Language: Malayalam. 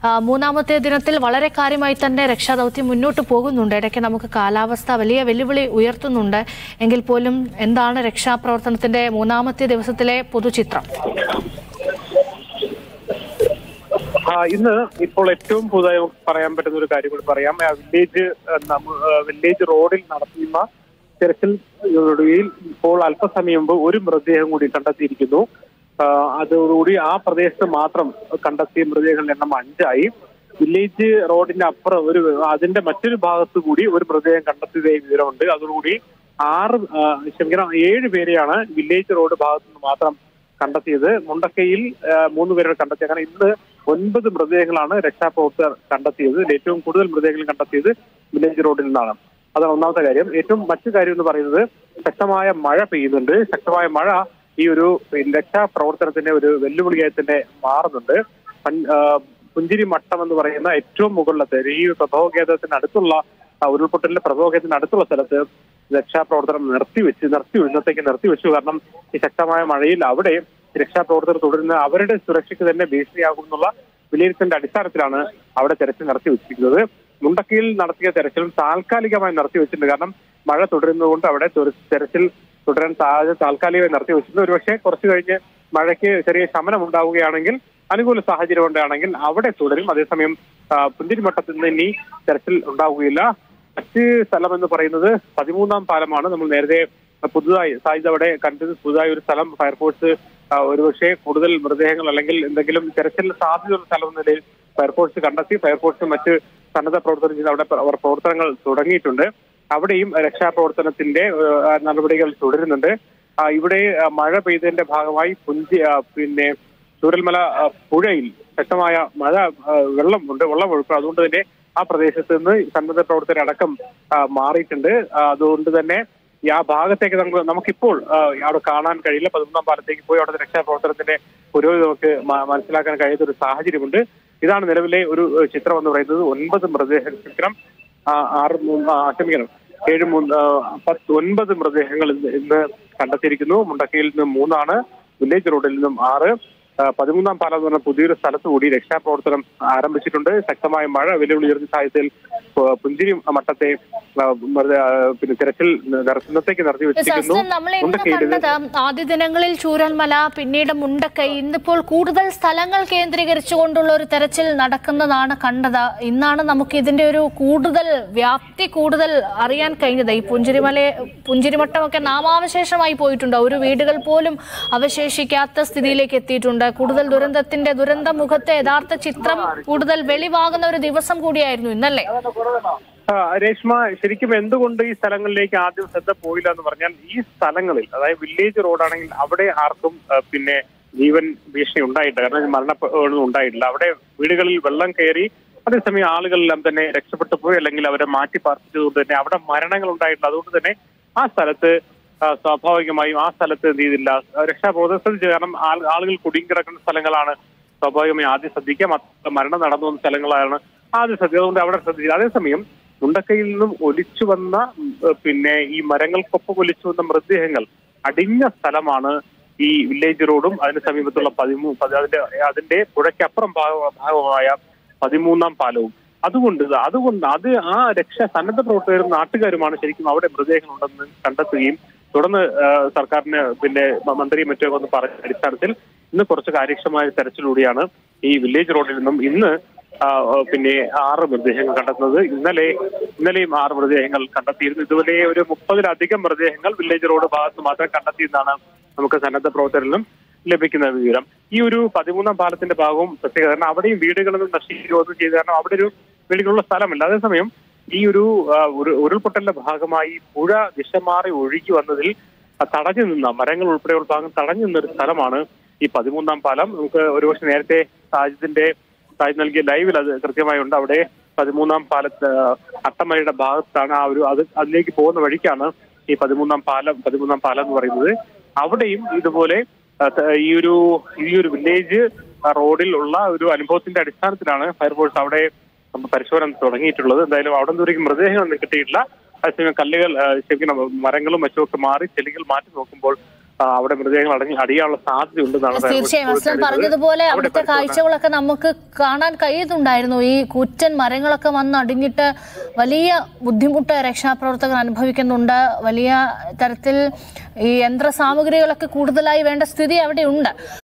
ആ, മൂന്നാമത്തെ ദിനത്തിൽ വളരെ കാര്യമായി തന്നെ രക്ഷാദൗത്യം മുന്നോട്ട് പോകുന്നുണ്ട് ഇടയ്ക്ക് നമുക്ക് കാലാവസ്ഥ വലിയ വെല്ലുവിളി ഉയർത്തുന്നുണ്ട് എങ്കിൽ പോലും എന്താണ് രക്ഷാപ്രവർത്തനത്തിന്റെ മൂന്നാമത്തെ ദിവസത്തിലെ പൊതുചിത്രം ആ, ഇന്ന് ഇപ്പോൾ ഏറ്റവും പുതുതായി നമുക്ക് പറയാൻ പറ്റുന്ന ഒരു കാര്യം കൂടി പറയാം ആ, വില്ലേജ് ആ, നമ്മ- ആ, വില്ലേജ് റോഡിൽ നടത്തുന്ന തിരച്ചിൽ ഒടുവിൽ ഇപ്പോൾ അല്പസമയം മുമ്പ് ഒരു മൃതദേഹം കൂടി കണ്ടെത്തിയിരിക്കുന്നു ആ, അതോടുകൂടി ആ പ്രദേശത്ത് മാത്രം കണ്ടെത്തിയ മൃതദേഹങ്ങളുടെ എണ്ണം അഞ്ചായി വില്ലേജ് റോഡിന്റെ അപ്പുറം ഒരു അതിന്റെ മറ്റൊരു ഭാഗത്ത് കൂടി ഒരു മൃതദേഹം കണ്ടെത്തിയതായി വിവരമുണ്ട് അതോടുകൂടി ആറ് ആ, ക്ഷമിക്കണം ഏഴ് പേരെയാണ് വില്ലേജ് റോഡ് ഭാഗത്ത് നിന്ന് മാത്രം കണ്ടെത്തിയത് മുണ്ടക്കയിൽ ആ, മൂന്ന് പേരെ കണ്ടെത്തി അങ്ങനെ ഇന്ന് ഒൻപത് മൃതദേഹങ്ങളാണ് രക്ഷാപ്രവർത്തകർ കണ്ടെത്തിയത് ഇതിൽ ഏറ്റവും കൂടുതൽ മൃതദേഹങ്ങൾ കണ്ടെത്തിയത് വില്ലേജ് റോഡിൽ നിന്നാണ് അതാണ് ഒന്നാമത്തെ കാര്യം ഏറ്റവും മറ്റു കാര്യം എന്ന് പറയുന്നത് ശക്തമായ മഴ പെയ്യുന്നുണ്ട് ശക്തമായ മഴ ഈ ഒരു പിന്നെ രക്ഷാപ്രവർത്തനത്തിന്റെ ഒരു വെല്ലുവിളിയായി തന്നെ മാറുന്നുണ്ട് പൻ- ആ, പുഞ്ചിരി മട്ടം എന്ന് പറയുന്ന ഏറ്റവും മുകളിലത്തെ ഈ പ്രഭവ കേന്ദ്രത്തിന് അടുത്തുള്ള ആ, ഉരുൾപൊട്ടലിന്റെ പ്രഭവ കേന്ദ്രത്തിന് അടുത്തുള്ള സ്ഥലത്ത് രക്ഷാപ്രവർത്തനം നിർത്തിവെച്ച് നിർത്തി ഇന്നത്തേക്ക് നിർത്തിവെച്ചു കാരണം ഈ ശക്തമായ മഴയിൽ അവിടെ രക്ഷാപ്രവർത്തകർ തുടരുന്ന അവരുടെ സുരക്ഷയ്ക്ക് തന്നെ ഭീഷണിയാകും എന്നുള്ള വിലയിരുത്തലിന്റെ അടിസ്ഥാനത്തിലാണ് അവിടെ തെരച്ചിൽ നടത്തി വെച്ചിരിക്കുന്നത് മുണ്ടക്കയിൽ നടത്തിയ തെരച്ചിലും താൽക്കാലികമായി നടത്തി വെച്ചിട്ടുണ്ട് കാരണം മഴ തുടരുന്നതുകൊണ്ട് അവിടെ തുര- തെരച്ചിൽ തുടരാൻ സാധ്യത താൽക്കാലികമായി നടത്തി വെച്ചിട്ടുണ്ട് ഒരുപക്ഷെ കുറച്ചു കഴിഞ്ഞ് മഴയ്ക്ക് ചെറിയ ശമനം ഉണ്ടാവുകയാണെങ്കിൽ അനുകൂല സാഹചര്യം ഉണ്ടാണെങ്കിൽ അവിടെ തുടരും അതേസമയം ആ, പുഞ്ചിരിമട്ടത്തിൽ നിന്ന് ഇനി തെരച്ചിൽ ഉണ്ടാവുകയില്ല മറ്റ് സ്ഥലം എന്ന് പറയുന്നത് പതിമൂന്നാം പാലമാണ് നമ്മൾ നേരത്തെ പുതുതായി സാധ്യത അവിടെ കണ്ടത് പുതുതായി ഒരു സ്ഥലം ഫയർഫോഴ്സ് ആ, ഒരുപക്ഷെ കൂടുതൽ മൃതദേഹങ്ങൾ അല്ലെങ്കിൽ എന്തെങ്കിലും തെരച്ചിൽ സാധ്യതയുള്ള സ്ഥലം എന്ന നിലയിൽ ഫയർഫോഴ്സ് കണ്ടെത്തി ഫയർഫോഴ്സ് മറ്റ് സന്നദ്ധ പ്രവർത്തനം ചെയ്ത് അവിടെ പ്ര- അവർ പ്രവർത്തനങ്ങൾ തുടങ്ങിയിട്ടുണ്ട് അവിടെയും രക്ഷാപ്രവർത്തനത്തിന്റെ ആ, നടപടികൾ തുടരുന്നുണ്ട് ആ, ഇവിടെ ആ, മഴ പെയ്തതിന്റെ ഭാഗമായി പുഞ്ചി ആ, പിന്നെ ചൂരൽമല ആ, പുഴയിൽ ശക്തമായ മഴ ആ, വെള്ളമുണ്ട് വെള്ളമൊഴുക്കും അതുകൊണ്ട് തന്നെ ആ പ്രദേശത്ത് നിന്ന് സന്നദ്ധ പ്രവർത്തകരടക്കം ആ, മാറിയിട്ടുണ്ട് ആ, അതുകൊണ്ട് തന്നെ ഈ ആ ഭാഗത്തേക്ക് നമുക്ക് നമുക്കിപ്പോൾ ആ, അവിടെ കാണാൻ കഴിയില്ല പതിമൂന്നാം പാലത്തേക്ക് പോയി അവിടെ രക്ഷാപ്രവർത്തനത്തിന്റെ പുരോഗതി നമുക്ക് മ- മനസ്സിലാക്കാൻ കഴിയുന്ന ഒരു സാഹചര്യമുണ്ട് ഇതാണ് നിലവിലെ ഒരു ഏഹ്, ചിത്രം എന്ന് പറയുന്നത് ഒൻപത് മൃതദേഹം ക്ഷമിക്കണം ആ, ആറ് മൂന്ന് ആ, ക്ഷമിക്കണം ഏഴ് മൂന്ന് ആ, പത്ത് ഒൻപത് മൃതദേഹങ്ങൾ ഇന്ന് ഇന്ന് കണ്ടെത്തിയിരിക്കുന്നു മുണ്ടക്കയിൽ നിന്ന് മൂന്നാണ് വില്ലേജ് റോഡിൽ നിന്നും ആറ് ആ, പതിമൂന്നാം പാലം എന്ന് പറഞ്ഞ പുതിയൊരു സ്ഥലത്ത് കൂടി രക്ഷാപ്രവർത്തനം ആരംഭിച്ചിട്ടുണ്ട് ശക്തമായ മഴ വെല്ലുവിളി ഉയർന്ന സാഹചര്യത്തിൽ ആ, പുഞ്ചിരി മട്ടത്തെ ആ, മൃത- ആ, പിന്നെ തിരച്ചിൽ നിർ- ഇന്നത്തേക്ക് നിർത്തി വെച്ചിരിക്കുന്നു അസ്ലം, നമ്മൾ ഇന്ന് മുണ്ടക്കയിൽ കണ്ടത് ആദ്യ ദിനങ്ങളിൽ ചൂരൽമല പിന്നീട് മുണ്ടക്കൈ ഇന്നിപ്പോൾ കൂടുതൽ സ്ഥലങ്ങൾ കേന്ദ്രീകരിച്ചുകൊണ്ടുള്ള ഒരു തെരച്ചിൽ നടക്കുന്നതാണ് കണ്ടത് ഇന്നാണ് നമുക്ക് ഇതിന്റെ ഒരു കൂടുതൽ വ്യാപ്തി കൂടുതൽ അറിയാൻ കഴിഞ്ഞത് ഈ പുഞ്ചിരിമല പുഞ്ചിരിമട്ടമൊക്കെ നാമാവശേഷമായി പോയിട്ടുണ്ട് ഒരു വീടുകൾ പോലും അവശേഷിക്കാത്ത സ്ഥിതിയിലേക്ക് എത്തിയിട്ടുണ്ട് കൂടുതൽ ദുരന്തത്തിന്റെ ദുരന്ത മുഖത്തെ യഥാർത്ഥ ചിത്രം കൂടുതൽ വെളിവാകുന്ന ഒരു ദിവസം കൂടിയായിരുന്നു ഇന്നല്ലേ ആ, രേഷ്മ ശരിക്കും എന്തുകൊണ്ട് ഈ സ്ഥലങ്ങളിലേക്ക് ആദ്യം ശ്രദ്ധ പോയില്ല എന്ന് പറഞ്ഞാൽ ഈ സ്ഥലങ്ങളിൽ അതായത് വില്ലേജ് റോഡാണെങ്കിൽ അവിടെ ആർക്കും ആ, പിന്നെ ജീവൻ ഭീഷണി ഉണ്ടായിട്ടില്ല കാരണം മരണ ഉണ്ടായിട്ടില്ല അവിടെ വീടുകളിൽ വെള്ളം കയറി അതേസമയം ആളുകളെല്ലാം തന്നെ രക്ഷപ്പെട്ടു പോയി അല്ലെങ്കിൽ അവരെ മാറ്റി പാർപ്പിച്ചതുകൊണ്ട് തന്നെ അവിടെ മരണങ്ങൾ ഉണ്ടായിട്ടില്ല അതുകൊണ്ട് തന്നെ ആ സ്ഥലത്ത് ആ, സ്വാഭാവികമായും ആ സ്ഥലത്ത് എന്ത് ചെയ്തില്ല ആ, രക്ഷാബോധം ശ്രദ്ധിച്ചു കാരണം ആൾ- ആളുകൾ കുടുങ്ങിക്കിടക്കുന്ന സ്ഥലങ്ങളാണ് സ്വാഭാവികമായും ആദ്യം ശ്രദ്ധിക്കുക മറ്റ് മരണം നടന്നു വന്ന സ്ഥലങ്ങളാണ് ആദ്യം ശ്രദ്ധിക്കുക അതുകൊണ്ട് അവിടെ ശ്രദ്ധിച്ചില്ല അതേസമയം മുണ്ടക്കയിൽ നിന്നും ഒലിച്ചു വന്ന ഉം, ഏഹ്, പിന്നെ ഈ മരങ്ങൾക്കൊപ്പം ഒലിച്ചു വന്ന മൃതദേഹങ്ങൾ അടിഞ്ഞ സ്ഥലമാണ് ഈ വില്ലേജ് റോഡും അതിന് സമീപത്തുള്ള പതിമൂ പതി- അതിന്റെ അതിന്റെ പുഴയ്ക്കപ്പുറം ഭാഗ- ഭാഗമായ പതിമൂന്നാം പാലവും അതുകൊണ്ട് ഇത് അതുകൊണ്ട് അത് ആ രക്ഷ സന്നദ്ധ പ്രവർത്തകരും നാട്ടുകാരുമാണ് ശരിക്കും അവിടെ മൃതദേഹങ്ങൾ ഉണ്ടെന്ന് കണ്ടെത്തുകയും തുടർന്ന് ആ, സർക്കാരിന് പിന്നെ മ- മന്ത്രിയും മറ്റൊക്കെ ഒന്ന് പറഞ്ഞ അടിസ്ഥാനത്തിൽ ഇന്ന് കുറച്ച് കാര്യക്ഷമമായ തെരച്ചിലൂടെയാണ് ഈ വില്ലേജ് റോഡിൽ നിന്നും ഇന്ന് ആ, ആ, പിന്നെ ആറ് മൃതദേഹങ്ങൾ കണ്ടെത്തുന്നത് ഇന്നലെ ഇന്നലെയും ആറ് മൃതദേഹങ്ങൾ കണ്ടെത്തിയിരുന്നു ഇതുവരെ ഒരു മുപ്പതിലധികം മൃതദേഹങ്ങൾ വില്ലേജ് റോഡ് ഭാഗത്ത് മാത്രം കണ്ടെത്തിയെന്നാണ് നമുക്ക് സന്നദ്ധ പ്രവർത്തകരിൽ നിന്നും ലഭിക്കുന്ന വിവരം ഈ ഒരു പതിമൂന്നാം പാലത്തിന്റെ ഭാഗവും പ്രത്യേക കാരണം അവിടെയും വീടുകളൊന്നും നശിക്കുകയൊന്നും ചെയ്ത് കാരണം അവിടെ ഒരു വീടുകളുള്ള സ്ഥലമില്ല അതേസമയം ഈ ഒരു ആ, ഉരു- ഉരുൾപൊട്ടലിന്റെ ഭാഗമായി പുഴ ദിശ മാറി ഒഴുകി വന്നതിൽ ആ തടഞ്ഞു നിന്ന മരങ്ങൾ ഉൾപ്പെടെയുള്ള ഭാഗം തടഞ്ഞു നിന്ന ഒരു സ്ഥലമാണ് ഈ പതിമൂന്നാം പാലം നമുക്ക് ഒരുപക്ഷെ നേരത്തെ സാജിദിന്റെ സാജിദ് നൽകിയ ലൈവിൽ അത് കൃത്യമായി ഉണ്ട് അവിടെ പതിമൂന്നാം പാലത്ത് ആ, അട്ടമലയുടെ ഭാഗത്താണ് ആ ഒരു അത് അതിലേക്ക് പോകുന്ന വഴിക്കാണ് ഈ പതിമൂന്നാം പാലം പതിമൂന്നാം പാലം എന്ന് പറയുന്നത് അവിടെയും ഇതുപോലെ ആ, ത- ഈ ഒരു ഈ ഒരു വില്ലേജ് ആ, റോഡിൽ ഉള്ള ഒരു അനുഭവത്തിന്റെ അടിസ്ഥാനത്തിലാണ് ഫയർഫോഴ്സ് അവിടെ നമ്മൾ പരിശോധന തുടങ്ങിയിട്ടുള്ളത് എന്തായാലും അവിടെ നിന്ന് ഒരു മൃതദേഹമൊന്നും കിട്ടിയിട്ടില്ല അതേസമയം കല്ലുകൾ ആ, ശരിക്കും മരങ്ങളും മറ്റുമൊക്കെ മാറി ചെടികൾ മാറ്റി നോക്കുമ്പോൾ ആ, അവിടെ മൃതദേഹങ്ങൾ അടങ്ങി അടിയാനുള്ള സാധ്യതയുണ്ടെന്നാണ് തീർച്ചയായും ഫയർഫോഴ്സ് അസ്ലം കരുതുന്നത്. പറഞ്ഞതുപോലെ അവിടെ അവിടുത്തെ പരിശോധന കാഴ്ചകളൊക്കെ നമുക്ക് കാണാൻ കഴിയുന്നുണ്ടായിരുന്നു ഈ കൂറ്റൻ മരങ്ങളൊക്കെ വന്ന് അടിഞ്ഞിട്ട് വലിയ ബുദ്ധിമുട്ട് രക്ഷാപ്രവർത്തകർ അനുഭവിക്കുന്നുണ്ട് വലിയ തരത്തിൽ ഈ യന്ത്ര സാമഗ്രികളൊക്കെ കൂടുതലായി വേണ്ട സ്ഥിതി അവിടെ ഉണ്ട്